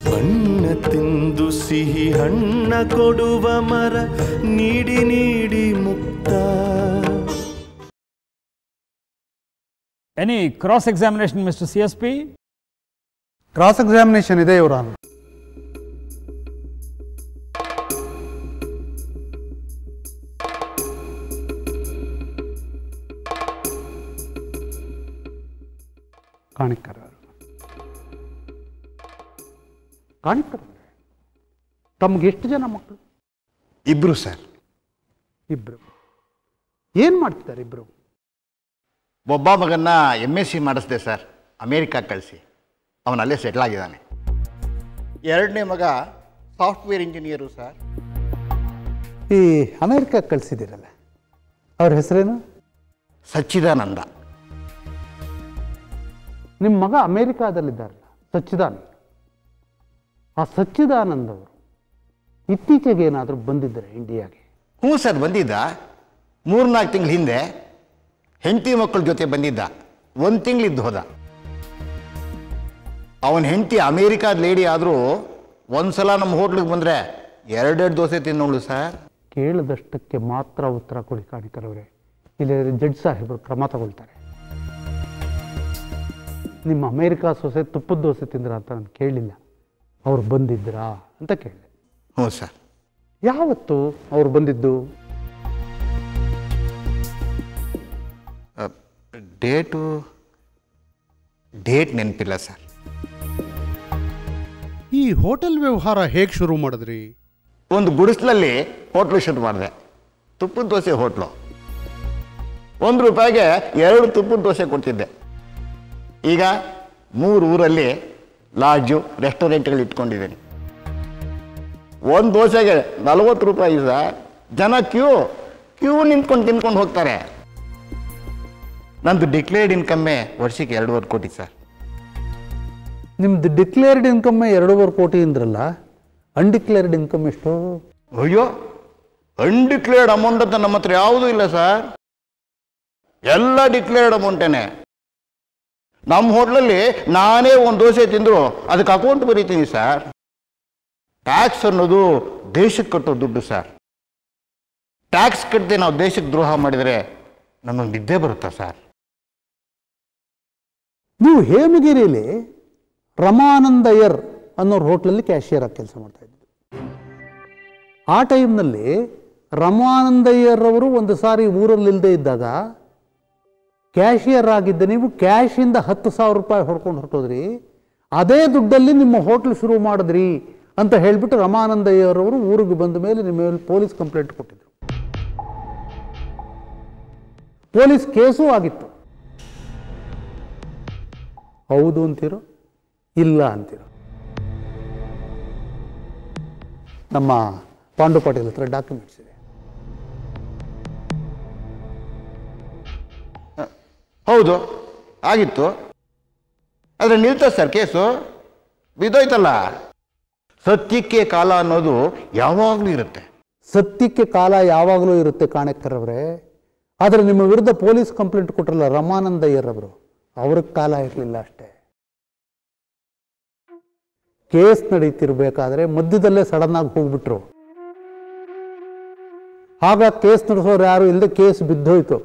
ಬಣ್ಣ ತಿಂದು ಸಿಹಿ ಹಣ್ಣ ಕೊಡುವ ಮರ ನೀಡಿ ನೀಡಿ ಮುಕ್ತ any cross examination mister C S P cross examination ಇದೆ ಇವರ ಕಾಣಿಕರ ಕಾಣಿಕರ ತಮ್ಗೆ ಎಷ್ಟು ಜನ ಮಕ್ಕಳು ಇಬ್ರು ಸರ್ ಇಬ್ರು ಏನು ಮಾಡ್ತಿದ್ದಾರೆ ಇಬ್ರು ಒಬ್ಬ ಮಗನ್ನ ಎಮ್ ಎಸ್ ಸಿ ಮಾಡಿಸ್ದೆ ಸರ್ ಅಮೇರಿಕಾ ಕಳಿಸಿ ಅವನಲ್ಲೇ ಸೆಟ್ಲ್ ಆಗಿದ್ದಾನೆ ಎರಡನೇ ಮಗ ಸಾಫ್ಟ್ವೇರ್ ಇಂಜಿನಿಯರು ಸರ್ ಈ ಅಮೇರಿಕಾ ಕಳಿಸಿದ್ದೀರಲ್ಲ ಅವ್ರ ಹೆಸರೇನು ಸಚ್ಚಿದಾನಂದ ನಿಮ್ಮ ಮಗ ಅಮೇರಿಕಾದಲ್ಲಿದ್ದಾರಲ್ಲ ಸಚ್ಚಿದಾನಂದ ಆ ಸಚ್ಚಿದಾನಂದ್ ಅವರು ಇತ್ತೀಚೆಗೆ ಏನಾದರೂ ಬಂದಿದ್ದಾರೆ ಇಂಡಿಯಾಗೆ ಹ್ಞೂ ಸರ್ ಬಂದಿದ್ದ ಮೂರ್ನಾಲ್ಕು ತಿಂಗಳ ಹಿಂದೆ ಹೆಂಡತಿ ಮಕ್ಕಳ ಜೊತೆ ಬಂದಿದ್ದ ಒಂದು ತಿಂಗಳಿದ್ದು ಹೋದ ಅವನ ಹೆಂಡತಿ ಅಮೇರಿಕಾದ ಲೇಡಿ ಆದರೂ ಒಂದ್ಸಲ ನಮ್ಮ ಹೋಟ್ಲಿಗೆ ಬಂದರೆ ಎರಡೆರಡು ದೋಸೆ ತಿನ್ನೋಳು ಸರ್ ಕೇಳಿದಷ್ಟಕ್ಕೆ ಮಾತ್ರ ಉತ್ತರ ಕೊಡಿ ಕಾಣಿಕರವರೇ ಇಲ್ಲಿ ಜಡ್ಜ್ ಸಾಹೇಬರು ಕ್ರಮ ತಗೊಳ್ತಾರೆ ನಿಮ್ಮ ಅಮೇರಿಕಾ ಸೊಸೆ ತುಪ್ಪದ ದೋಸೆ ತಿಂದ್ರ ಅಂತ ನಾನು ಕೇಳಲಿಲ್ಲ ಅವ್ರು ಬಂದಿದ್ರಾ ಅಂತ ಕೇಳಿದೆ ಹ್ಞೂ ಸರ್ ಯಾವತ್ತು ಅವ್ರು ಬಂದಿದ್ದು ಡೇಟು ಡೇಟ್ ನೆನಪಿಲ್ಲ ಸರ್ ಈ ಹೋಟೆಲ್ ವ್ಯವಹಾರ ಹೇಗೆ ಶುರು ಮಾಡಿದ್ರಿ ಒಂದು ಗುಡಿಸ್ಲಲ್ಲಿ ಹೋಟ್ಲು ಶುರು ಮಾಡಿದೆ ತುಪ್ಪದ ದೋಸೆ ಹೋಟ್ಲು ಒಂದು ರೂಪಾಯಿಗೆ ಎರಡು ತುಪ್ಪದ ದೋಸೆ ಕೊಡ್ತಿದ್ದೆ ಈಗ ಮೂರು ಊರಲ್ಲಿ ಲಾಡ್ಜು ರೆಸ್ಟೋರೆಂಟ್ಗಳು ಇಟ್ಕೊಂಡಿದ್ದೀನಿ ಒಂದು ದೋಸೆಗೆ ನಲವತ್ತು ರೂಪಾಯಿ ಸರ್ ಜನ ಕ್ಯೂ ಕ್ಯೂ ನಿಂತ್ಕೊಂಡು ತಿನ್ಕೊಂಡು ಹೋಗ್ತಾರೆ ನಂದು ಡಿಕ್ಲೇರ್ಡ್ ಇನ್ಕಮ್ಮೇ ವರ್ಷಕ್ಕೆ ಎರಡೂವರೆ ಕೋಟಿ ಸರ್ ನಿಮ್ದು ಡಿಕ್ಲೇರ್ಡ್ ಇನ್ಕಮ್ ಎರಡೂವರೆ ಕೋಟಿ ಅಂದ್ರಲ್ಲ ಅನ್ಡಿಕ್ಲೇರ್ಡ್ ಇನ್ಕಮ್ ಎಷ್ಟು ಅಯ್ಯೋ ಅನ್ಡಿಕ್ಲೇರ್ಡ್ ಅಮೌಂಟ್ ಅಂತ ನಮ್ಮ ಹತ್ರ ಯಾವುದೂ ಇಲ್ಲ ಸರ್ ಎಲ್ಲ ಡಿಕ್ಲೇರ್ಡ್ ಅಮೌಂಟೇನೆ ನಮ್ಮ ಹೋಟ್ಲಲ್ಲಿ ನಾನೇ ಒಂದು ದೋಸೆ ತಿಂದರು ಅದಕ್ಕೆ ಅಕೌಂಟ್ ಬರೀತೀನಿ ಸರ್ ಟ್ಯಾಕ್ಸ್ ಅನ್ನೋದು ದೇಶಕ್ಕೆ ಕಟ್ಟೋ ದುಡ್ಡು ಸರ್ ಟ್ಯಾಕ್ಸ್ ಕಟ್ಟದೆ ನಾವು ದೇಶಕ್ಕೆ ದ್ರೋಹ ಮಾಡಿದರೆ ನಮಗೆ ನಿದ್ದೆ ಬರುತ್ತಾ ಸರ್ ನೀವು ಹೇಮಗಿರಿಲಿ ರಮಾನಂದಯ್ಯರ್ ಅನ್ನೋರ್ ಹೋಟ್ಲಲ್ಲಿ ಕ್ಯಾಶಿಯರ್ ಆಗಿ ಕೆಲಸ ಮಾಡ್ತಾ ಇದ್ದರು ಆ ಟೈಮ್ನಲ್ಲಿ ರಮಾನಂದಯ್ಯರ್ ಅವರು ಒಂದು ಸಾರಿ ಊರಲ್ಲಿಲ್ಲದೆ ಇದ್ದಾಗ ಕ್ಯಾಶಿಯರ್ ಆಗಿದ್ದ ನೀವು ಕ್ಯಾಶಿಂದ ಹತ್ತು ಸಾವಿರ ರೂಪಾಯಿ ಹೊಡ್ಕೊಂಡು ಹೊರಟೋದ್ರಿ ಅದೇ ದುಡ್ಡಲ್ಲಿ ನಿಮ್ಮ ಹೋಟ್ಲ್ ಶುರು ಮಾಡಿದ್ರಿ ಅಂತ ಹೇಳಿಬಿಟ್ಟು ರಮಾನಂದಯ್ಯರವರು ಊರಿಗೆ ಬಂದ ಮೇಲೆ ನಿಮ್ಮ ಮೇಲೆ ಪೊಲೀಸ್ ಕಂಪ್ಲೇಂಟ್ ಕೊಟ್ಟಿದ್ರು ಪೊಲೀಸ್ ಕೇಸೂ ಆಗಿತ್ತು ಹೌದು ಅಂತೀರೋ ಇಲ್ಲ ಅಂತೀರೋ ನಮ್ಮ ಪಾಂಡು ಪಾಟೀಲ್ ಹತ್ರ ಡಾಕ್ಯುಮೆಂಟ್ಸ್ ಇದೆ ಹೌದು ಆಗಿತ್ತು ಆದರೆ ನಿಲ್ತ ಸರ್ ಕೇಸು ಬಿದ್ದೋಯ್ತಲ್ಲ ಸತ್ಯಕ್ಕೆ ಕಾಲ ಅನ್ನೋದು ಯಾವಾಗಲೂ ಇರುತ್ತೆ ಸತ್ಯಕ್ಕೆ ಕಾಲ ಯಾವಾಗಲೂ ಇರುತ್ತೆ ಕಾಣೆಕ್ಕರವ್ರೆ ಆದರೆ ನಿಮ್ಮ ವಿರುದ್ಧ ಪೊಲೀಸ್ ಕಂಪ್ಲೇಂಟ್ ಕೊಟ್ಟರಲ್ಲ ರಮಾನಂದಯ್ಯರವರು ಅವ್ರಿಗೆ ಕಾಲ ಇರಲಿಲ್ಲ ಅಷ್ಟೇ ಕೇಸ್ ನಡೀತಿರ್ಬೇಕಾದ್ರೆ ಮಧ್ಯದಲ್ಲೇ ಸಡನ್ ಆಗಿ ಹೋಗ್ಬಿಟ್ರು ಆಗ ಕೇಸ್ ನಡೆಸೋರು ಯಾರು ಇಲ್ಲದೆ ಕೇಸ್ ಬಿದ್ದೋಯ್ತು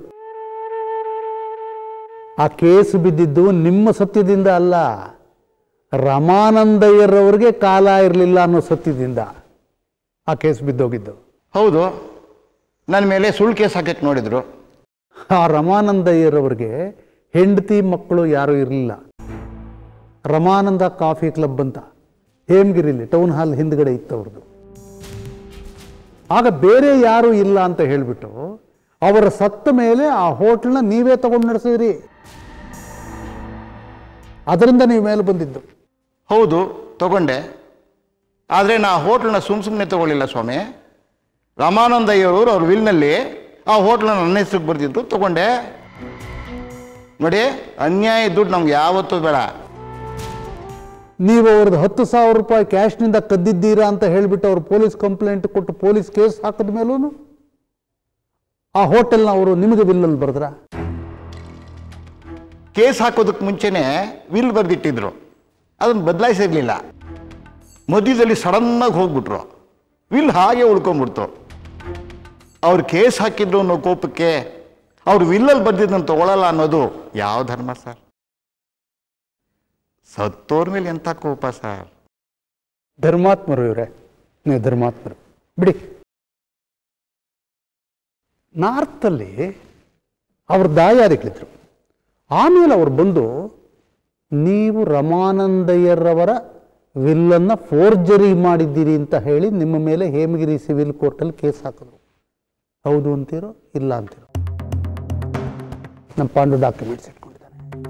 ಆ ಕೇಸ್ ಬಿದ್ದಿದ್ದು ನಿಮ್ಮ ಸತ್ಯದಿಂದ ಅಲ್ಲ ರಮಾನಂದಯ್ಯರವ್ರಿಗೆ ಕಾಲ ಇರಲಿಲ್ಲ ಅನ್ನೋ ಸತ್ಯದಿಂದ ಆ ಕೇಸ್ ಬಿದ್ದೋಗಿದ್ದು ಹೌದು ನನ್ನ ಮೇಲೆ ಸುಳ್ಳು ಕೇಸ್ ಹಾಕಕ್ಕೆ ನೋಡಿದ್ರು ಆ ರಮಾನಂದಯ್ಯರವ್ರಿಗೆ ಹೆಂಡತಿ ಮಕ್ಕಳು ಯಾರೂ ಇರಲಿಲ್ಲ ರಮಾನಂದ ಕಾಫಿ ಕ್ಲಬ್ ಅಂತ ಹೇಮಗಿರಿಲಿ ಟೌನ್ ಹಾಲ್ ಹಿಂದ್ಗಡೆ ಇತ್ತು ಅವ್ರದ್ದು ಆಗ ಬೇರೆ ಯಾರೂ ಇಲ್ಲ ಅಂತ ಹೇಳಿಬಿಟ್ಟು ಅವರ ಸತ್ತ ಮೇಲೆ ಆ ಹೋಟ್ಲನ್ನ ನೀವೇ ತಗೊಂಡು ನಡೆಸಿದ್ರಿ ಅದರಿಂದ ನೀವು ಮೇಲೆ ಬಂದಿದ್ದು ಹೌದು ತಗೊಂಡೆ ಆದರೆ ನಾ ಹೋಟ್ಲನ್ನ ಸುಮ್ಮ ಸುಮ್ಮನೆ ತಗೊಳ್ಳಿಲ್ಲ ಸ್ವಾಮಿ ರಾಮಾನಂದಯ್ಯವರು ಅವ್ರ ವಿಲ್ನಲ್ಲಿ ಆ ಹೋಟ್ಲನ್ನ ನನ್ನ ಹೆಸ್ರಿಗೆ ಬರ್ತಿದ್ದು ತಗೊಂಡೆ ನೋಡಿ ಅನ್ಯಾಯ ದುಡ್ಡು ನಮ್ಗೆ ಯಾವತ್ತೂ ಬೇಡ ನೀವು ಅವ್ರದ್ದು ಹತ್ತು ಸಾವಿರ ರೂಪಾಯಿ ಕ್ಯಾಶ್ನಿಂದ ಕದ್ದಿದ್ದೀರಾ ಅಂತ ಹೇಳಿಬಿಟ್ಟು ಅವ್ರು ಪೊಲೀಸ್ ಕಂಪ್ಲೇಂಟ್ ಕೊಟ್ಟು ಪೊಲೀಸ್ ಕೇಸ್ ಹಾಕಿದ ಮೇಲೂ ಆ ಹೋಟೆಲ್ನ ಅವರು ನಿಮಗೆ ಬಿಲ್ಲಲ್ಲಿ ಬರೆದ್ರ ಕೇಸ್ ಹಾಕೋದಕ್ಕೆ ಮುಂಚೆನೇ ವಿಲ್ ಬರೆದಿಟ್ಟಿದ್ರು ಅದನ್ನು ಬದಲಾಯಿಸಿರ್ಲಿಲ್ಲ ಮಧ್ಯದಲ್ಲಿ ಸಡನ್ನಾಗಿ ಹೋಗ್ಬಿಟ್ರು ವಿಲ್ ಹಾಗೆ ಉಳ್ಕೊಂಬಿಡ್ತು ಅವ್ರು ಕೇಸ್ ಹಾಕಿದ್ರು ಅನ್ನೋ ಕೋಪಕ್ಕೆ ಅವ್ರು ವಿಲ್ಲಲ್ಲಿ ಬಂದಿದ್ದನ್ನು ತಗೊಳ್ಳಲ್ಲ ಅನ್ನೋದು ಯಾವ ಧರ್ಮ ಸರ್ ಸತ್ತೋರ್ ಮೇಲೆ ಎಂಥ ಕೋಪ ಸರ್ ಧರ್ಮಾತ್ಮರು ಇವರೇ ನೀವು ಧರ್ಮಾತ್ಮರು ಬಿಡಿ ನಾರ್ತಲ್ಲಿ ಅವ್ರ ದಾಯಾದಿಗಳಿದ್ರು ಆಮೇಲೆ ಅವ್ರು ಬಂದು ನೀವು ರಮಾನಂದಯ್ಯರವರ ವಿಲ್ಲನ್ನು ಫೋರ್ಜರಿ ಮಾಡಿದ್ದೀರಿ ಅಂತ ಹೇಳಿ ನಿಮ್ಮ ಮೇಲೆ ಹೇಮಗಿರಿ ಸಿವಿಲ್ ಕೋರ್ಟಲ್ಲಿ ಕೇಸ್ ಹಾಕಿದ್ರು ಹೌದು ಅಂತೀರೋ ಇಲ್ಲ ಅಂತೀರೋ ನಮ್ಮ ಪಾಂಡು ಡಾಕ್ಯುಮೆಂಟ್ಸ್ ಇಟ್ಕೊಂಡಿದ್ದಾನೆ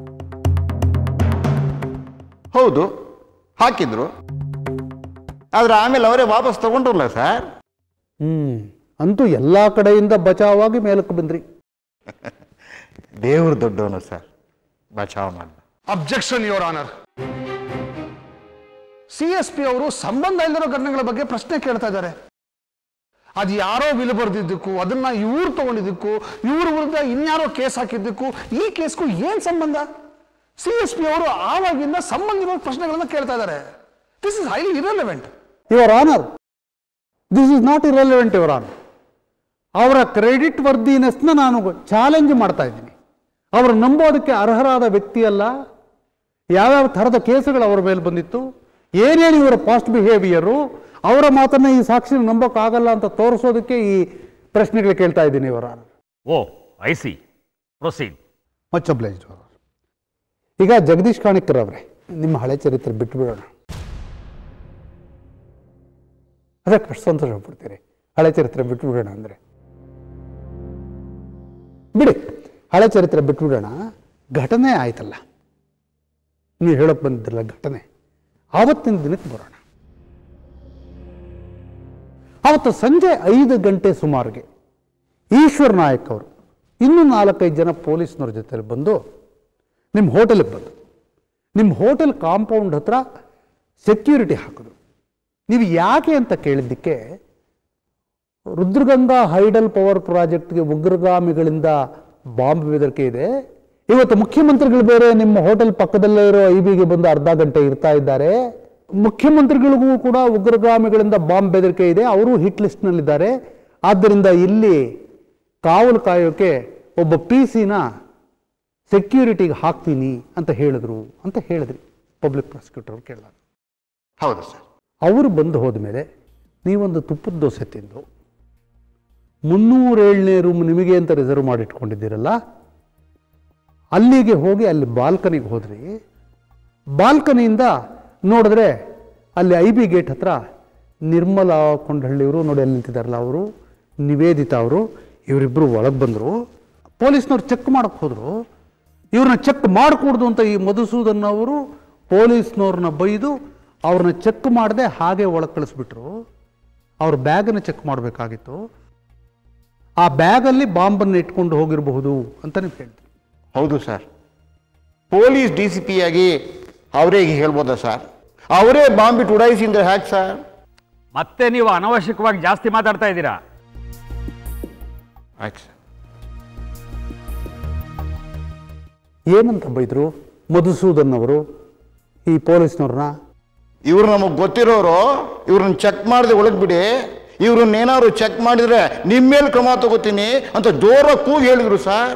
ಹೌದು ಹಾಕಿದ್ರು ಆದ್ರೆ ಆಮೇಲೆ ಅವರೇ ವಾಪಸ್ ತಗೊಂಡ್ರಲ್ಲ ಸರ್ ಹ್ಮ್ ಅಂತೂ ಎಲ್ಲ ಕಡೆಯಿಂದ ಬಚಾವಾಗಿ ಮೇಲಕ್ಕೆ ಬಂದ್ರಿ ದೇವ್ರು ದೊಡ್ಡವನು ಸರ್ ಬಚಾವ್ ಮಾಡ objection your honour C S P ಅವರು ಸಂಬಂಧ ಇಲ್ಲದಿರೋ ಘಟನೆಗಳ ಬಗ್ಗೆ ಪ್ರಶ್ನೆ ಕೇಳ್ತಾ ಇದ್ದಾರೆ ಅದು ಯಾರೋ ವಿಲ್ ಬರೆದಿದ್ದಕ್ಕೂ ಅದನ್ನ ಇವ್ರು ತಗೊಂಡಿದ್ದಕ್ಕೂ ಇವ್ರ ವಿರುದ್ಧ ಇನ್ಯಾರೋ ಕೇಸ್ ಹಾಕಿದ್ದಕ್ಕೂ ಈ ಕೇಸ್ಗೂ ಏನ್ ಸಂಬಂಧ ಸಿ ಎಸ್ ಪಿ ಅವರು ಆವಾಗಿಂದ ಸಂಬಂಧ ಇರೋ ಪ್ರಶ್ನೆಗಳನ್ನ ಕೇಳ್ತಾ ಇದ್ದಾರೆ this is highly irrelevant your honour this is not irrelevant your honour ಅವರ ಕ್ರೆಡಿಟ್ ವರ್ದಿನೆಸ್ನ ನಾನು ಚಾಲೆಂಜ್ ಮಾಡ್ತಾ ಇದ್ದೀನಿ ಅವರು ನಂಬೋದಕ್ಕೆ ಅರ್ಹರಾದ ವ್ಯಕ್ತಿ ಅಲ್ಲ ಯಾವ್ಯಾವ ಥರದ ಕೇಸುಗಳು ಅವರ ಮೇಲೆ ಬಂದಿತ್ತು ಏನೇನು ಇವರ ಪಾಸ್ಟ್ ಬಿಹೇವಿಯರು ಅವರ ಮಾತನ್ನ ಈ ಸಾಕ್ಷಿ ನಂಬೋಕ್ಕಾಗಲ್ಲ ಅಂತ ತೋರಿಸೋದಕ್ಕೆ ಈ ಪ್ರಶ್ನೆಗಳು ಕೇಳ್ತಾ ಇದ್ದೀನಿ ಇವರ O I C proceed much obliged ಈಗ ಜಗದೀಶ್ ಕಾಣಿಕರ್ ಅವರೇ ನಿಮ್ಮ ಹಳೆ ಚರಿತ್ರೆ ಬಿಟ್ಟು ಬಿಡೋಣ ಅದಕ್ಕೆ ಅಷ್ಟು ಸಂತೋಷ ಪಡ್ತೀರಿ ಹಳೆ ಚರಿತ್ರೆ ಬಿಟ್ಟು ಬಿಡೋಣ ಅಂದರೆ ಬಿಡಿ ಹಳೆ ಚರಿತ್ರೆ ಬಿಟ್ಟು ಬಿಡೋಣ ಘಟನೆ ಆಯ್ತಲ್ಲ ನೀವು ಹೇಳೋಕೆ ಬಂದಿದ್ರಲ್ಲ ಘಟನೆ ಆವತ್ತಿನ ದಿನಕ್ಕೆ ಬರೋಣ ಆವತ್ತು ಸಂಜೆ ಐದು ಗಂಟೆ ಸುಮಾರಿಗೆ ಈಶ್ವರ್ ನಾಯಕ್ ಅವರು ಇನ್ನೂ ನಾಲ್ಕೈದು ಜನ ಪೊಲೀಸ್ನವ್ರ ಜೊತೆಲಿ ಬಂದು ನಿಮ್ಮ ಹೋಟೆಲ್ಗೆ ಬಂದು ನಿಮ್ಮ ಹೋಟೆಲ್ ಕಾಂಪೌಂಡ್ ಹತ್ರ ಸೆಕ್ಯೂರಿಟಿ ಹಾಕಿದ್ರು ನೀವು ಯಾಕೆ ಅಂತ ಕೇಳಿದ್ದಕ್ಕೆ ರುದ್ರಗಂಗಾ ಹೈಡಲ್ ಪವರ್ ಪ್ರಾಜೆಕ್ಟ್ಗೆ ಉಗ್ರಗಾಮಿಗಳಿಂದ ಬಾಂಬ್ ಬೆದರಿಕೆ ಇದೆ ಇವತ್ತು ಮುಖ್ಯಮಂತ್ರಿಗಳು ಬೇರೆ ನಿಮ್ಮ ಹೋಟೆಲ್ ಪಕ್ಕದಲ್ಲೇ ಇರೋ ಐ ಬಿಗೆ ಬಂದು ಅರ್ಧ ಗಂಟೆ ಇರ್ತಾ ಇದ್ದಾರೆ ಮುಖ್ಯಮಂತ್ರಿಗಳಿಗೂ ಕೂಡ ಉಗ್ರಗಾಮಿಗಳಿಂದ ಬಾಂಬ್ ಬೆದರಿಕೆ ಇದೆ ಅವರು ಹಿಟ್ ಲಿಸ್ಟ್ನಲ್ಲಿದ್ದಾರೆ ಆದ್ದರಿಂದ ಇಲ್ಲಿ ಕಾವಲು ಕಾಯೋಕೆ ಒಬ್ಬ ಪಿ ಸಿನ ಸೆಕ್ಯೂರಿಟಿಗೆ ಹಾಕ್ತೀನಿ ಅಂತ ಹೇಳಿದ್ರು ಅಂತ ಹೇಳಿದ್ರಿ ಪಬ್ಲಿಕ್ ಪ್ರಾಸಿಕ್ಯೂಟರ್ ಅವ್ರು ಕೇಳಿದಾಗ ಹೌದು ಸರ್ ಅವರು ಬಂದು ಹೋದ್ಮೇಲೆ ನೀವೊಂದು ತುಪ್ಪದ ದೋಸೆ ತಿಂದು ಮುನ್ನೂರೇಳನೇ ರೂಮ್ ನಿಮಗೆ ಅಂತ ರಿಸರ್ವ್ ಮಾಡಿಟ್ಕೊಂಡಿದ್ದೀರಲ್ಲ ಅಲ್ಲಿಗೆ ಹೋಗಿ ಅಲ್ಲಿ ಬಾಲ್ಕನಿಗೆ ಹೋದ್ರಿ ಬಾಲ್ಕನಿಯಿಂದ ನೋಡಿದ್ರೆ ಅಲ್ಲಿ ಐ ಬಿ ಗೇಟ್ ಹತ್ರ ನಿರ್ಮಲಾ ಕೊಂಡಹಳ್ಳಿಯವರು ನೋಡಿ ಅಲ್ಲಿ ನಿಂತಿದ್ದಾರಲ್ಲ ಅವರು ನಿವೇದಿತಾ ಅವರು ಇವರಿಬ್ಬರು ಒಳಗೆ ಬಂದರು ಪೊಲೀಸ್ನವ್ರು ಚೆಕ್ ಮಾಡಕ್ಕೆ ಹೋದರು ಇವ್ರನ್ನ ಚೆಕ್ ಮಾಡಿಕೊಡ್ದು ಅಂತ ಈ ಮಧುಸೂದನ್ ಅವರು ಪೊಲೀಸ್ನವ್ರನ್ನ ಬೈದು ಅವ್ರನ್ನ ಚೆಕ್ ಮಾಡದೆ ಹಾಗೆ ಒಳಗೆ ಕಳಿಸ್ಬಿಟ್ರು ಅವ್ರ ಬ್ಯಾಗನ್ನು ಚೆಕ್ ಮಾಡಬೇಕಾಗಿತ್ತು ಆ ಬ್ಯಾಗಲ್ಲಿ ಬಾಂಬನ್ನು ಇಟ್ಕೊಂಡು ಹೋಗಿರಬಹುದು ಅಂತ ನೀವು ಹೇಳ್ತೀರಿ ಹೌದು sir police D C P ಆಗಿ ಅವರೇ ಈಗ ಹೇಳ್ಬೋದಾ ಸರ್ ಅವರೇ ಬಾಂಬಿಟ್ಟು ಉಡಾಯಿಸಿದ್ರೆ ಹ್ಯಾಕ್ ಸರ್ ಮತ್ತೆ ನೀವು ಅನವಶ್ಯಕವಾಗಿ ಜಾಸ್ತಿ ಮಾತಾಡ್ತಾ ಇದ್ದೀರಾ ಆಯ್ತು ಸರ್ ಏನಂತ ಬೈದರು ಮಧುಸೂದನ್ ಅವರು ಈ ಪೊಲೀಸ್ನವ್ರನ್ನ ಇವ್ರು ನಮಗೆ ಗೊತ್ತಿರೋರು ಇವ್ರನ್ನ ಚೆಕ್ ಮಾಡದೆ ಒಳಗೆ ಬಿಡಿ ಇವ್ರನ್ನೇನಾದ್ರು ಚೆಕ್ ಮಾಡಿದ್ರೆ ನಿಮ್ಮ ಮೇಲೆ ಕ್ರಮ ತಗೋತೀನಿ ಅಂತ ಜೋರ ಕೂಗಿ ಹೇಳಿದ್ರು ಸರ್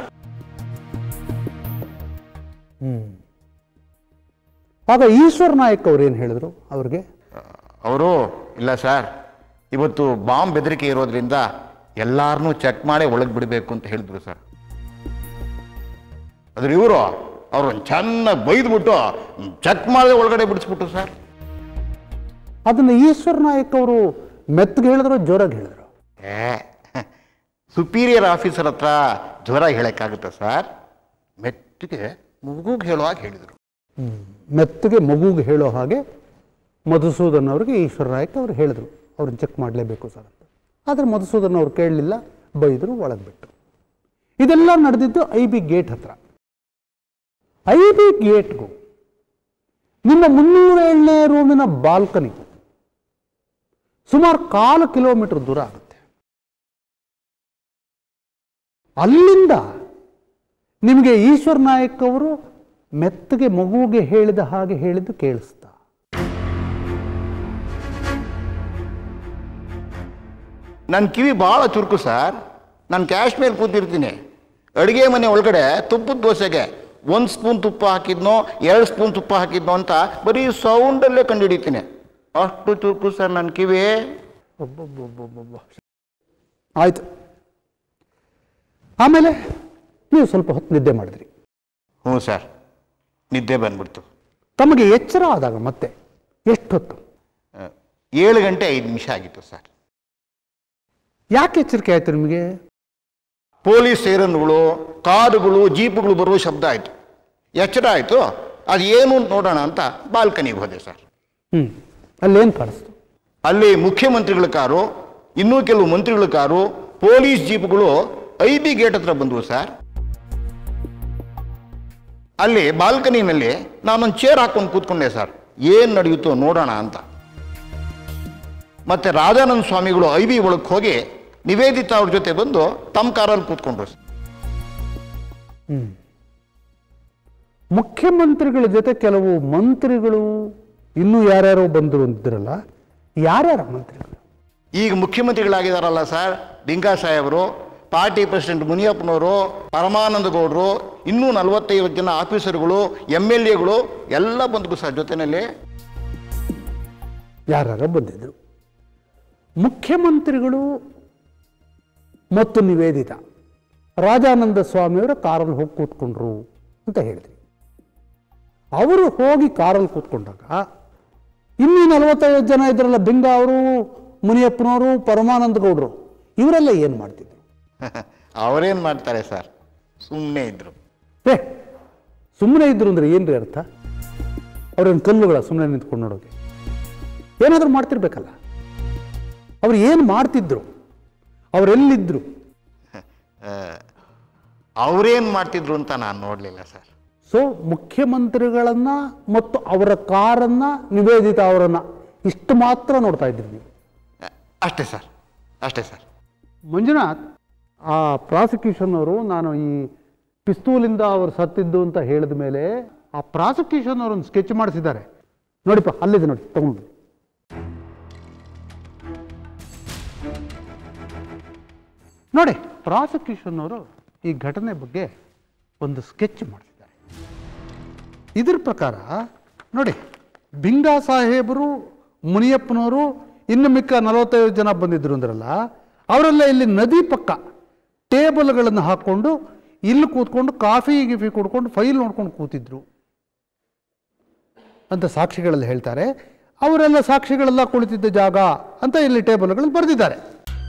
ಆಗ ಈಶ್ವರ್ ನಾಯಕ್ ಅವ್ರು ಏನು ಹೇಳಿದ್ರು ಅವ್ರಿಗೆ ಅವರು ಇಲ್ಲ ಸರ್ ಇವತ್ತು ಬಾಂಬ್ ಬೆದರಿಕೆ ಇರೋದ್ರಿಂದ ಎಲ್ಲಾರನ್ನೂ ಚೆಕ್ ಮಾಡಿ ಒಳಗೆ ಬಿಡಬೇಕು ಅಂತ ಹೇಳಿದ್ರು ಸರ್ ಆದ್ರೆ ಇವರು ಅವ್ರನ್ನ ಚೆನ್ನಾಗಿ ಬೈದ್ಬಿಟ್ಟು ಚೆಕ್ ಮಾಡದೆ ಒಳಗಡೆ ಬಿಡಿಸ್ಬಿಟ್ರು ಸರ್ ಅದನ್ನು ಈಶ್ವರ್ ನಾಯಕ್ ಅವರು ಮೆತ್ತಗೆ ಹೇಳಿದ್ರು ಜೋರಾಗಿ ಹೇಳಿದ್ರು ಏ ಸುಪೀರಿಯರ್ ಆಫೀಸರ್ ಹತ್ರ ಜ್ವರ ಹೇಳಕ್ಕಾಗುತ್ತಾ ಸರ್ ಮೆಟ್ಟಿಗೆ ಮಗುಗೆ ಹೇಳುವಾಗ ಹೇಳಿದರು ಮೆತ್ತಗೆ ಮಗುಗೆ ಹೇಳೋ ಹಾಗೆ ಮಧುಸೂದನ್ ಅವರಿಗೆ ಈಶ್ವರ ನಾಯಕ್ ಅವರು ಹೇಳಿದ್ರು ಅವ್ರನ್ನ ಚೆಕ್ ಮಾಡಲೇಬೇಕು ಸರ್ ಅಂತ ಆದರೆ ಮಧುಸೂದನ್ ಅವ್ರು ಕೇಳಲಿಲ್ಲ ಬೈದರು ಒಳಗೆ ಬಿಟ್ಟು ಇದೆಲ್ಲ ನಡೆದಿದ್ದು ಐ ಬಿ ಗೇಟ್ ಹತ್ರ ಐ ಬಿ ಗೇಟ್ಗೂ ನಿಮ್ಮ ಮುನ್ನೂರೇಳನೇ ರೂಮಿನ ಬಾಲ್ಕನಿಗೂ ಸುಮಾರು ಕಾಲು ಕಿಲೋಮೀಟರ್ ದೂರ ಆಗುತ್ತೆ ಅಲ್ಲಿಂದ ನಿಮಗೆ ಈಶ್ವರ್ ನಾಯಕ್ ಅವರು ಮೆತ್ತಗೆ ಮಗುವಿಗೆ ಹೇಳಿದ ಹಾಗೆ ಹೇಳಿದ್ದು ಕೇಳಿಸ್ತಾ ನನ್ನ ಕಿವಿ ಭಾಳ ಚುರುಕು ಸರ್ ನಾನು ಕ್ಯಾಶ್ ಮೇಲೆ ಕೂತಿರ್ತೀನಿ ಅಡುಗೆ ಮನೆ ಒಳಗಡೆ ತುಪ್ಪದ ದೋಸೆಗೆ ಒಂದು ಸ್ಪೂನ್ ತುಪ್ಪ ಹಾಕಿದ್ನೋ ಎರಡು ಸ್ಪೂನ್ ತುಪ್ಪ ಹಾಕಿದ್ನೋ ಅಂತ ಬರೀ ಸೌಂಡಲ್ಲೇ ಕಂಡುಹಿಡಿತೀನಿ ಅಷ್ಟು ಚುರುಕು ಸರ್ ನನ್ನ ಕಿವಿ ಆಯಿತು ಆಮೇಲೆ ನೀವು ಸ್ವಲ್ಪ ಹೊತ್ತು ನಿದ್ದೆ ಮಾಡಿದ್ರಿ ಹ್ಞೂ ಸರ್ ನಿದ್ದೆ ಬಂದ್ಬಿಡ್ತು ತಮಗೆ ಎಚ್ಚರ ಆದಾಗ ಮತ್ತೆ ಎಷ್ಟು ಹೊತ್ತು ಆ, ಏಳು ಗಂಟೆ ಐದು ನಿಮಿಷ ಆಗಿತ್ತು ಸರ್ ಯಾಕೆ ಎಚ್ಚರಿಕೆ ಆಯಿತು ನಿಮಗೆ ಪೊಲೀಸ್ ಸೇರನ್ಗಳು ಕಾರುಗಳು ಜೀಪುಗಳು ಬರುವ ಶಬ್ದ ಆಯಿತು ಎಚ್ಚರ ಆಯಿತು ಅದು ಏನು ಅಂತ ನೋಡೋಣ ಅಂತ ಬಾಲ್ಕನಿಗೆ ಹೋದೆ ಸರ್ ಹ್ಞೂ ಅಲ್ಲೇನು ಕಾಣಿಸ್ತು ಅಲ್ಲಿ ಮುಖ್ಯಮಂತ್ರಿಗಳ ಕಾರು ಇನ್ನೂ ಕೆಲವು ಮಂತ್ರಿಗಳ ಕಾರು ಪೊಲೀಸ್ ಜೀಪ್ಗಳು ಐ ಬಿ ಗೇಟ್ ಹತ್ರ ಬಂದವು ಸರ್ ಅಲ್ಲಿ ಬಾಲ್ಕನಿನಲ್ಲಿ ನಾನೊಂದು ಚೇರ್ ಹಾಕೊಂಡು ಕೂತ್ಕೊಂಡೆ ಸರ್ ಏನು ನಡೆಯುತ್ತೋ ನೋಡೋಣ ಅಂತ ಮತ್ತೆ ರಾಧಾನಂದ ಸ್ವಾಮಿಗಳು ಐ ಬಿ ಒಳಗೆ ಹೋಗಿ ನಿವೇದಿತಾ ಅವ್ರ ಜೊತೆ ಬಂದು ತಮ್ಮ ಕಾರಲ್ಲಿ ಕೂತ್ಕೊಂಡ್ರು ಸರ್. ಮುಖ್ಯಮಂತ್ರಿಗಳ ಜೊತೆ ಕೆಲವು ಮಂತ್ರಿಗಳು ಇನ್ನೂ ಯಾರ್ಯಾರೋ ಬಂದರು ಅಂತಿದ್ರಲ್ಲ ಯಾರ್ಯಾರ ಮಂತ್ರಿಗಳು ಈಗ ಮುಖ್ಯಮಂತ್ರಿಗಳಾಗಿದ್ದಾರಲ್ಲ ಸರ್ ಡಿಂಗಾ ಸಾಹೇಬರು ಪಾರ್ಟಿ ಪ್ರೆಸಿಡೆಂಟ್ ಮುನಿಯಪ್ಪನವರು ಪರಮಾನಂದ ಗೌಡರು ಇನ್ನೂ ನಲವತ್ತೈವತ್ತು ಜನ ಆಫೀಸರ್ಗಳು ಎಮ್ ಎಲ್ ಎಗಳು ಎಲ್ಲ ಬಂದರು ಸರ್ ಜೊತೆಯಲ್ಲಿ ಯಾರ್ಯಾರೋ ಬಂದಿದ್ರು ಮುಖ್ಯಮಂತ್ರಿಗಳು ಮತ್ತು ನಿವೇದಿತ ರಾಜಾನಂದ ಸ್ವಾಮಿಯವರ ಕಾರಲ್ಲಿ ಹೋಗಿ ಕೂತ್ಕೊಂಡ್ರು ಅಂತ ಹೇಳಿದ್ರಿ ಅವರು ಹೋಗಿ ಕಾರಲ್ಲಿ ಕೂತ್ಕೊಂಡಾಗ ಇನ್ನೂ ನಲವತ್ತೈವತ್ತು ಜನ ಇದ್ರಲ್ಲ ಬಿಂಗ ಅವರು ಮುನಿಯಪ್ಪನವರು ಪರಮಾನಂದ ಗೌಡರು ಇವರೆಲ್ಲ ಏನು ಮಾಡ್ತಿದ್ರು ಅವರೇನು ಮಾಡ್ತಾರೆ ಸರ್ ಸುಮ್ಮನೆ ಇದ್ರು ಏ ಸುಮ್ಮನೆ ಇದ್ರು ಅಂದ್ರೆ ಏನ್ರಿ ಅರ್ಥ ಅವ್ರೇನು ಕಲ್ಲುಗಳ ಸುಮ್ಮನೆ ನಿಂತ್ಕೊಂಡು ನೋಡೋಕೆ ಏನಾದರೂ ಮಾಡ್ತಿರ್ಬೇಕಲ್ಲ ಅವ್ರು ಏನು ಮಾಡ್ತಿದ್ರು ಅವರೆಲ್ಲಿದ್ರು ಅವರೇನು ಮಾಡ್ತಿದ್ರು ಅಂತ ನಾನು ನೋಡಲಿಲ್ಲ ಸರ್ ಸೊ ಮುಖ್ಯಮಂತ್ರಿಗಳನ್ನ ಮತ್ತು ಅವರ ಕಾರನ್ನ ನಿವೇದಿತ ಅವರನ್ನ ಇಷ್ಟು ಮಾತ್ರ ನೋಡ್ತಾ ಇದ್ರಿ ನೀವು ಅಷ್ಟೇ ಸರ್ ಅಷ್ಟೇ ಸರ್ ಮಂಜುನಾಥ್ ಆ ಪ್ರಾಸಿಕ್ಯೂಷನ್ ಅವರು ನಾನು ಈ ಪಿಸ್ತೂಲಿಂದ ಅವರು ಸತ್ತಿದ್ದು ಅಂತ ಹೇಳಿದ ಮೇಲೆ ಆ ಪ್ರಾಸಿಕ್ಯೂಷನ್ ಅವರೊಂದು ಸ್ಕೆಚ್ ಮಾಡಿಸಿದ್ದಾರೆ ನೋಡಿಪ್ಪ ಅಲ್ಲಿದೆ ನೋಡಿ ತಗೊಂಡು ನೋಡಿ ಪ್ರಾಸಿಕ್ಯೂಷನ್ ಅವರು ಈ ಘಟನೆ ಬಗ್ಗೆ ಒಂದು ಸ್ಕೆಚ್ ಮಾಡಿಸಿದ್ದಾರೆ ಇದ್ರ ಪ್ರಕಾರ ನೋಡಿ ಬಿಂಗಾ ಸಾಹೇಬರು ಮುನಿಯಪ್ಪನವರು ಇನ್ನು ಮಿಕ್ಕ ನಲವತ್ತೈದು ಜನ ಬಂದಿದ್ರು ಅಂದ್ರಲ್ಲ ಅವರೆಲ್ಲ ಇಲ್ಲಿ ನದಿ ಪಕ್ಕ ಟೇಬಲ್ಗಳನ್ನು ಹಾಕ್ಕೊಂಡು ಇಲ್ಲಿ ಕೂತ್ಕೊಂಡು ಕಾಫಿ ಗಿಫಿ ಕುಡ್ಕೊಂಡು ಫೈಲ್ ನೋಡ್ಕೊಂಡು ಕೂತಿದ್ರು ಅಂತ ಸಾಕ್ಷಿಗಳಲ್ಲಿ ಹೇಳ್ತಾರೆ ಅವರೆಲ್ಲ ಸಾಕ್ಷಿಗಳೆಲ್ಲ ಕುಳಿತಿದ್ದ ಜಾಗ ಅಂತ ಇಲ್ಲಿ ಟೇಬಲ್ಗಳಲ್ಲಿ ಬರೆದಿದ್ದಾರೆ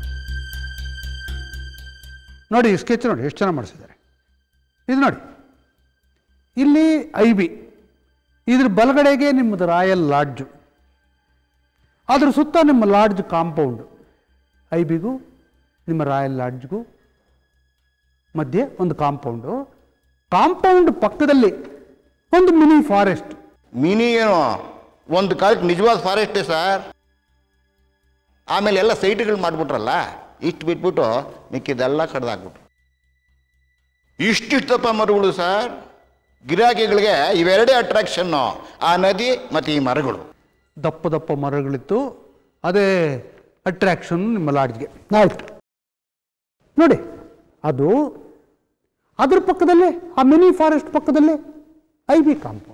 ನೋಡಿ ಸ್ಕೆಚ್ ನೋಡಿ ಎಷ್ಟು ಚೆನ್ನಾಗಿ ಮಾಡಿಸಿದ್ದಾರೆ ಇದು ನೋಡಿ ಇಲ್ಲಿ ಐ ಬಿ ಇದ್ರ ಬಲಗಡೆಗೆ ನಿಮ್ಮದು ರಾಯಲ್ ಲಾಡ್ಜು ಅದ್ರ ಸುತ್ತ ನಿಮ್ಮ ಲಾಡ್ಜ್ ಕಾಂಪೌಂಡ್ ಐ ಬಿಗೂ ನಿಮ್ಮ ರಾಯಲ್ ಲಾಡ್ಜ್ಗೂ ಮಧ್ಯೆ ಒಂದು ಕಾಂಪೌಂಡು ಕಾಂಪೌಂಡ್ ಪಕ್ಕದಲ್ಲಿ ಒಂದು ಮಿನಿ ಫಾರೆಸ್ಟ್ ಮಿನಿ ಏನು ಒಂದು ಕಾಲಕ್ಕೆ ನಿಜವಾದ ಫಾರೆಸ್ಟೇ ಸರ್ ಆಮೇಲೆ ಎಲ್ಲ ಸೈಟ್ಗಳು ಮಾಡಿಬಿಟ್ರಲ್ಲ ಇಷ್ಟು ಬಿಟ್ಬಿಟ್ಟು ಮಿಕ್ಕಿದೆಲ್ಲ ಕಡ್ದಾಕ್ಬಿಟ್ರು ಇಷ್ಟಿಷ್ಟಪ್ಪ ಮರಗಳು ಸರ್ ಗಿರಾಕಿಗಳಿಗೆ ಇವೆರಡೇ ಅಟ್ರಾಕ್ಷನ್ನು ಆ ನದಿ ಮತ್ತು ಈ ಮರಗಳು ದಪ್ಪ ದಪ್ಪ ಮರಗಳಿತ್ತು ಅದೇ ಅಟ್ರಾಕ್ಷನ್ ನಿಮ್ಮ ಲಾಡ್ಜ್ಗೆ ಆಯ್ತು ನೋಡಿ ಅದು ಅದ್ರ ಪಕ್ಕದಲ್ಲೇ ಆ ಮಿನಿ ಫಾರೆಸ್ಟ್ ಪಕ್ಕದಲ್ಲೇ ಐ ಬಿ ಕಾಂಪೌಂಡ್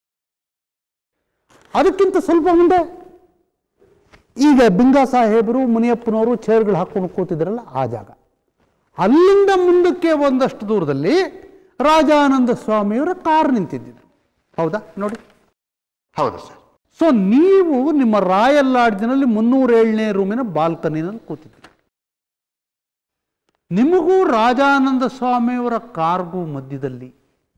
ಅದಕ್ಕಿಂತ ಸ್ವಲ್ಪ ಮುಂದೆ ಈಗ ಬಿಂಗಾ ಸಾಹೇಬರು ಮುನಿಯಪ್ಪನವರು ಚೇರ್ಗಳು ಹಾಕೊಂಡು ಕೂತಿದ್ರಲ್ಲ ಆ ಜಾಗ ಅಲ್ಲಿಂದ ಮುಂದಕ್ಕೆ ಒಂದಷ್ಟು ದೂರದಲ್ಲಿ ರಾಜಾನಂದ ಸ್ವಾಮಿಯವರ ಕಾರ್ ನಿಂತಿದ್ದಿದ್ರು ಹೌದಾ ನೋಡಿ ಹೌದು ಸರ್ ಸೊ ನೀವು ನಿಮ್ಮ ರಾಯಲ್ ಲಾಡ್ಜ್ನಲ್ಲಿ ಮುನ್ನೂರೇಳನೇ ರೂಮಿನ ಬಾಲ್ಕನಿನಲ್ಲಿ ಕೂತಿದ್ದೀರಿ ನಿಮಗೂ ರಾಜಾನಂದ ಸ್ವಾಮಿಯವರ ಕಾರ್ಗೂ ಮಧ್ಯದಲ್ಲಿ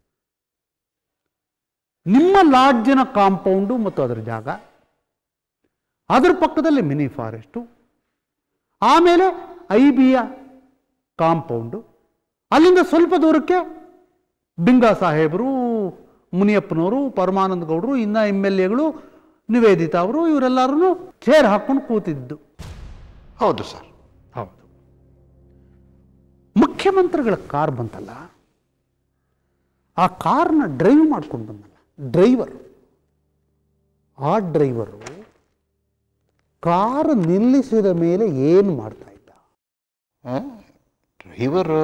ನಿಮ್ಮ ಲಾಡ್ಜಿನ ಕಾಂಪೌಂಡು ಮತ್ತು ಅದರ ಜಾಗ ಅದರ ಪಕ್ಕದಲ್ಲಿ ಮಿನಿ ಫಾರೆಸ್ಟು ಆಮೇಲೆ ಐ ಬಿಯ ಕಾಂಪೌಂಡು ಅಲ್ಲಿಂದ ಸ್ವಲ್ಪ ದೂರಕ್ಕೆ ಬಿಂಗಾ ಸಾಹೇಬರು ಮುನಿಯಪ್ಪನವರು ಪರಮಾನಂದ ಗೌಡರು ಇನ್ನ ಎಮ್ ಎಲ್ ಎಗಳು ನಿವೇದಿತಾ ಅವರು ಇವರೆಲ್ಲರೂ ಚೇರ್ ಹಾಕೊಂಡು ಕೂತಿದ್ದು ಹೌದು ಸರ್ ಹೌದು ಮುಖ್ಯಮಂತ್ರಿಗಳ ಕಾರ್ ಬಂತಲ್ಲ ಆ ಕಾರ್ನ ಡ್ರೈವ್ ಮಾಡ್ಕೊಂಡು ಬಂದಲ್ಲ ಡ್ರೈವರ್ ಆ ಡ್ರೈವರು ಕಾರ್ ನಿಲ್ಲಿಸಿದ ಮೇಲೆ ಏನು ಮಾಡ್ತಾ ಇದ್ದ ಡ್ರೈವರು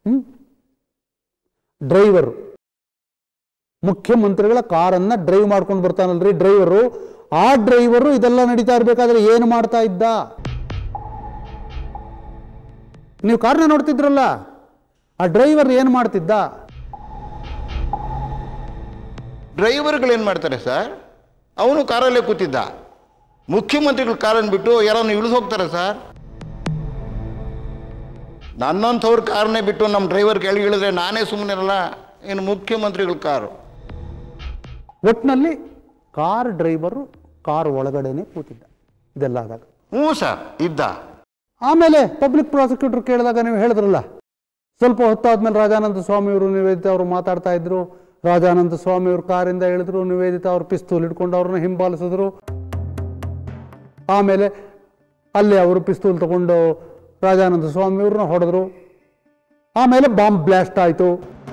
ಡ್ರೈವರು ಮುಖ್ಯಮಂತ್ರಿಗಳ ಕಾರನ್ನ ಡ್ರೈವ್ ಮಾಡ್ಕೊಂಡು ಬರ್ತಾನಲ್ರಿ ಡ್ರೈವರು ಆ ಡ್ರೈವರು ಇದೆಲ್ಲ ನಡೀತಾ ಇರಬೇಕಾದ್ರೆ ಏನು ಮಾಡ್ತಾ ಇದ್ದ ನೀವು ಕಾರ್ನ ನೋಡ್ತಿದ್ರಲ್ಲ ಆ ಡ್ರೈವರ್ ಏನು ಮಾಡ್ತಿದ್ದ ಡ್ರೈವರ್ಗಳೇನು ಮಾಡ್ತಾರೆ ಸರ್ ಅವನು ಕಾರಲ್ಲೇ ಕೂತಿದ್ದ ಮುಖ್ಯಮಂತ್ರಿಗಳ ಕಾರನ್ನು ಬಿಟ್ಟು ಯಾರನ್ನು ಇಳಿದು ಹೋಗ್ತಾರೆ ಸರ್ ನನ್ನಂಥವ್ರ ಕಾರ್ನೇ ಬಿಟ್ಟು ನಮ್ಮ ಡ್ರೈವರ್ ಕೆಳಗೆ ಇಳಿದ್ರೆ ನಾನೇ ಸುಮ್ಮನೆ ಇರಲ್ಲ ಇನ್ನು ಮುಖ್ಯಮಂತ್ರಿಗಳ ಕಾರು ಒಟ್ಟಿನಲ್ಲಿ ಕಾರ್ ಡ್ರೈವರು ಕಾರ್ ಒಳಗಡೆನೆ ಕೂತಿದ್ದ ಇದೆಲ್ಲ ಆದಾಗ ಹ್ಞೂ ಸರ್ ಇದ್ದ ಆಮೇಲೆ ಪಬ್ಲಿಕ್ ಪ್ರಾಸಿಕ್ಯೂಟರ್ ಕೇಳಿದಾಗ ನೀವು ಹೇಳಿದ್ರಲ್ಲ ಸ್ವಲ್ಪ ಹೊತ್ತಾದ್ಮೇಲೆ ರಾಜಾನಂದ ಸ್ವಾಮಿಯವರು ನಿವೇದಿತ ಅವರು ಮಾತಾಡ್ತಾ ಇದ್ರು ರಾಜಾನಂದ ಸ್ವಾಮಿಯವರು ಕಾರಿಂದ ಇಳಿದ್ರು ನಿವೇದಿತ ಅವರು ಪಿಸ್ತೂಲ್ ಹಿಡ್ಕೊಂಡು ಅವ್ರನ್ನ ಹಿಂಬಾಲಿಸಿದ್ರು ಆಮೇಲೆ ಅಲ್ಲಿ ಅವರು ಪಿಸ್ತೂಲ್ ತಗೊಂಡು ರಾಜಾನಂದ ಸ್ವಾಮಿಯವ್ರನ್ನ ಹೊಡೆದ್ರು ಆಮೇಲೆ ಬಾಂಬ್ ಬ್ಲಾಸ್ಟ್ ಆಯಿತು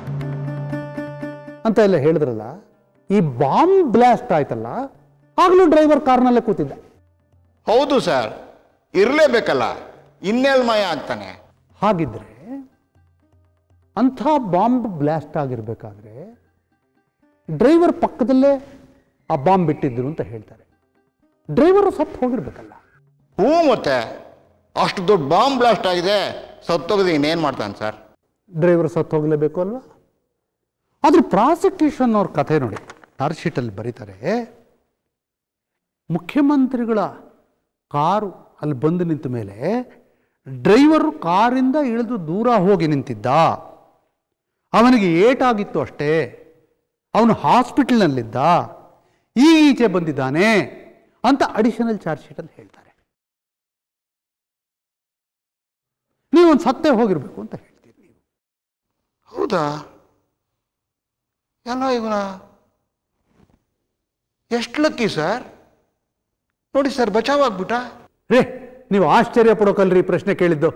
ಅಂತ ಎಲ್ಲ ಹೇಳಿದ್ರಲ್ಲ ಈ ಬಾಂಬ್ ಬ್ಲಾಸ್ಟ್ ಆಯ್ತಲ್ಲ ಆಗಲೂ ಡ್ರೈವರ್ ಕಾರ್ನಲ್ಲೇ ಕೂತಿದ್ದ ಹೌದು ಸರ್ ಇರಲೇಬೇಕಲ್ಲ ಇನ್ನೆಲ್ ಮಾಯ ಆಗ್ತಾನೆ ಹಾಗಿದ್ರೆ ಅಂಥ ಬಾಂಬ್ ಬ್ಲಾಸ್ಟ್ ಆಗಿರ್ಬೇಕಾದ್ರೆ ಡ್ರೈವರ್ ಪಕ್ಕದಲ್ಲೇ ಆ ಬಾಂಬ್ ಬಿಟ್ಟಿದ್ರು ಅಂತ ಹೇಳ್ತಾರೆ ಡ್ರೈವರು ಸತ್ತು ಹೋಗಿರ್ಬೇಕಲ್ಲ ಹ್ಞೂ ಮತ್ತೆ ಅಷ್ಟು ದೊಡ್ಡ ಬಾಂಬ್ ಬ್ಲಾಸ್ಟ್ ಆಗಿದೆ ಸತ್ತೋಗದೆ ಇನ್ನೇನು ಮಾಡ್ತಾನೆ ಸರ್ ಡ್ರೈವರ್ ಸತ್ತು ಹೋಗಲೇಬೇಕು ಅಲ್ವಾ ಆದ್ರೆ ಪ್ರಾಸಿಕ್ಯೂಷನ್ ಅವ್ರ ಕಥೆ ನೋಡಿ ಚಾರ್ಜ್ ಶೀಟಲ್ಲಿ ಬರೀತಾರೆ ಮುಖ್ಯಮಂತ್ರಿಗಳ ಕಾರು ಅಲ್ಲಿ ಬಂದು ನಿಂತ ಮೇಲೆ ಡ್ರೈವರು ಕಾರಿಂದ ಇಳಿದು ದೂರ ಹೋಗಿ ನಿಂತಿದ್ದ ಅವನಿಗೆ ಏಟಾಗಿತ್ತು ಅಷ್ಟೇ ಅವನು ಹಾಸ್ಪಿಟಲ್ನಲ್ಲಿದ್ದ ಈಗ ಈಚೆ ಬಂದಿದ್ದಾನೆ ಅಂತ ಅಡಿಷನಲ್ ಚಾರ್ಜ್ ಶೀಟಲ್ಲಿ ಹೇಳ್ತಾರೆ ನೀವೊಂದು ಸತ್ತೇ ಹೋಗಿರ್ಬೇಕು ಅಂತ ಹೇಳ್ತೀರಿ ನೀವು ಹೌದಾ ಎಲ್ಲ ಇವನ ಎಷ್ಟು ಲಕ್ಕಿ ಸರ್ ನೋಡಿ ಸರ್ ಬಚಾವಾಗ್ಬಿಟ್ಟ ರೇ ನೀವು ಆಶ್ಚರ್ಯ ಪಡೋಕಲ್ರಿ ಈ ಪ್ರಶ್ನೆ ಕೇಳಿದ್ದು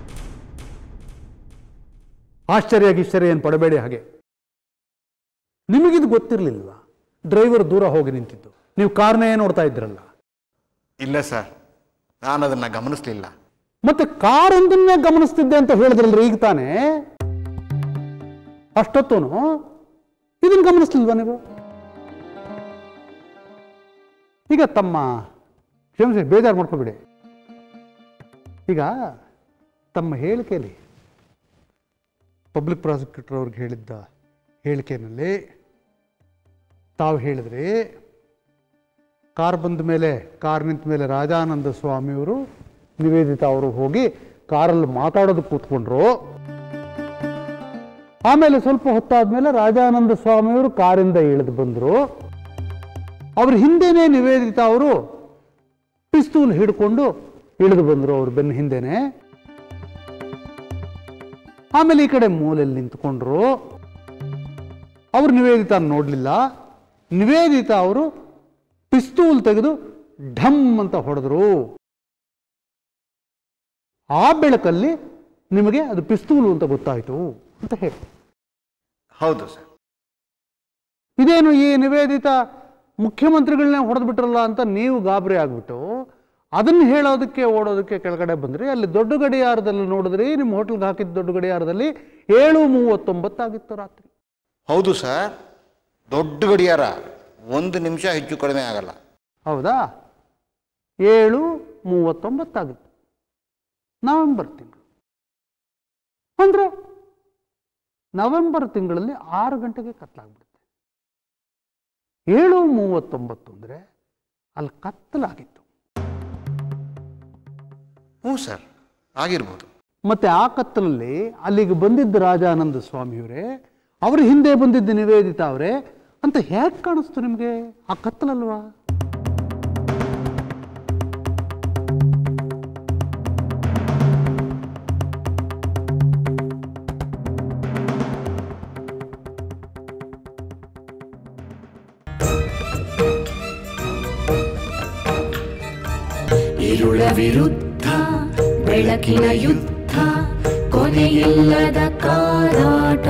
ಆಶ್ಚರ್ಯ ಗಿಶ್ಚರ್ಯ ಏನು ಪಡಬೇಡಿ ಹಾಗೆ ನಿಮಗಿದು ಗೊತ್ತಿರಲಿಲ್ವಾ ಡ್ರೈವರ್ ದೂರ ಹೋಗಿ ನಿಂತಿದ್ದು ನೀವು ಕಾರ್ನೇ ನೋಡ್ತಾ ಇದ್ರಲ್ಲ ಇಲ್ಲ ಸರ್ ನಾನು ಅದನ್ನ ಗಮನಿಸ್ಲಿಲ್ಲ ಮತ್ತೆ ಕಾರೊಂದನ್ನೇ ಗಮನಿಸ್ತಿದ್ದೆ ಅಂತ ಹೇಳಿದ್ರಲ್ರಿ ಈಗ ತಾನೇ ಅಷ್ಟೊತ್ತೂನು ಇದನ್ನ ಗಮನಿಸ್ಲಿಲ್ವಾ ನೀವು ಈಗ ತಮ್ಮ ಕ್ಷಮಿಸಿ ಬೇಜಾರು ಮಾಡ್ಕೋಬೇಡಿ ಈಗ ತಮ್ಮ ಹೇಳಿಕೆಯಲ್ಲಿ ಪಬ್ಲಿಕ್ ಪ್ರಾಸಿಕ್ಯೂಟರ್ ಅವ್ರಿಗೆ ಹೇಳಿದ್ದ ಹೇಳಿಕೆಯಲ್ಲಿ ತಾವು ಹೇಳಿದ್ರಿ ಕಾರ್ ಬಂದ ಮೇಲೆ ಕಾರ್ ನಿಂತ ಮೇಲೆ ರಾಜಾನಂದ ಸ್ವಾಮಿಯವರು ನಿವೇದಿತ ಅವರು ಹೋಗಿ ಕಾರಲ್ಲಿ ಮಾತಾಡೋದು ಕೂತ್ಕೊಂಡ್ರು ಆಮೇಲೆ ಸ್ವಲ್ಪ ಹೊತ್ತಾದ್ಮೇಲೆ ರಾಜಾನಂದ ಸ್ವಾಮಿಯವರು ಕಾರಿಂದ ಇಳಿದು ಬಂದರು ಅವ್ರ ಹಿಂದೆನೇ ನಿವೇದಿತ ಅವರು ಪಿಸ್ತೂಲ್ ಹಿಡ್ಕೊಂಡು ಇಳಿದು ಬಂದರು ಅವ್ರ ಬೆನ್ನ ಹಿಂದೆನೆ ಆಮೇಲೆ ಈ ಕಡೆ ಮೂಲೆಯಲ್ಲಿ ನಿಂತ್ಕೊಂಡ್ರು ಅವ್ರು ನಿವೇದಿತ ನೋಡಲಿಲ್ಲ ನಿವೇದಿತ ಅವರು ಪಿಸ್ತೂಲ್ ತೆಗೆದು ಢಮ್ ಅಂತ ಹೊಡೆದ್ರು ಆ ಬೆಳಕಲ್ಲಿ ನಿಮಗೆ ಅದು ಪಿಸ್ತೂಲು ಅಂತ ಗೊತ್ತಾಯಿತು ಅಂತ ಹೇಳಿ ಹೌದು ಸರ್ ಇದೇನು ಈ ನಿವೇದಿತ ಮುಖ್ಯಮಂತ್ರಿಗಳನ್ನೇ ಹೊಡೆದ್ಬಿಟ್ರಲ್ಲ ಅಂತ ನೀವು ಗಾಬರಿ ಆಗ್ಬಿಟ್ಟು ಅದನ್ನು ಹೇಳೋದಕ್ಕೆ ಓಡೋದಕ್ಕೆ ಕೆಳಗಡೆ ಬಂದ್ರಿ ಅಲ್ಲಿ ದೊಡ್ಡ ಗಡಿಯಾರದಲ್ಲಿ ನೋಡಿದ್ರಿ ನಿಮ್ಮ ಹೋಟ್ಲ್ಗೆ ಹಾಕಿದ ದೊಡ್ಡ ಗಡಿಯಾರದಲ್ಲಿ ಏಳು ಮೂವತ್ತೊಂಬತ್ತಾಗಿತ್ತು ರಾತ್ರಿ ಹೌದು ಸರ್ ದೊಡ್ಡ ಗಡಿಯಾರ ಒಂದು ನಿಮಿಷ ಹೆಚ್ಚು ಕಡಿಮೆ ಆಗಲ್ಲ ಹೌದಾ ಏಳು ಮೂವತ್ತೊಂಬತ್ತಾಗಿತ್ತು ನವೆಂಬರ್ ತಿಂಗಳು ಅಂದರೆ ನವೆಂಬರ್ ತಿಂಗಳಲ್ಲಿ ಆರು ಗಂಟೆಗೆ ಕತ್ಲಾಗ್ಬಿಡುತ್ತೆ ಏಳು ಮೂವತ್ತೊಂಬತ್ತು ಅಂದರೆ ಅಲ್ಲಿ ಕತ್ತಲಾಗಿತ್ತು ಹ್ಞೂ ಸರ್ ಆಗಿರ್ಬೋದು ಮತ್ತೆ ಆ ಕತ್ತಲಲ್ಲಿ ಅಲ್ಲಿಗೆ ಬಂದಿದ್ದ ರಾಜಾನಂದ ಸ್ವಾಮಿಯವರೇ ಅವ್ರ ಹಿಂದೆ ಬಂದಿದ್ದ ನಿವೇದಿತ ಅವರೇ ಅಂತ ಹೇಗೆ ಕಾಣಿಸ್ತು ನಿಮಗೆ ಆ ಕತ್ತಲಲ್ವಾ ഇരുള വിരുദ്ധ ಬೆಳಕಿನ ಯುದ್ಧ ಕೊನೆಯಿಲ್ಲದ ಕಾದಾಟ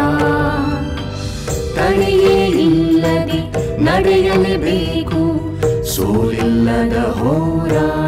ತಡೆಯೇ ಇಲ್ಲದೆ ನಡೆಯಲೇಬೇಕು ಸೋಲಿಲ್ಲದ ಹೋರಾಟ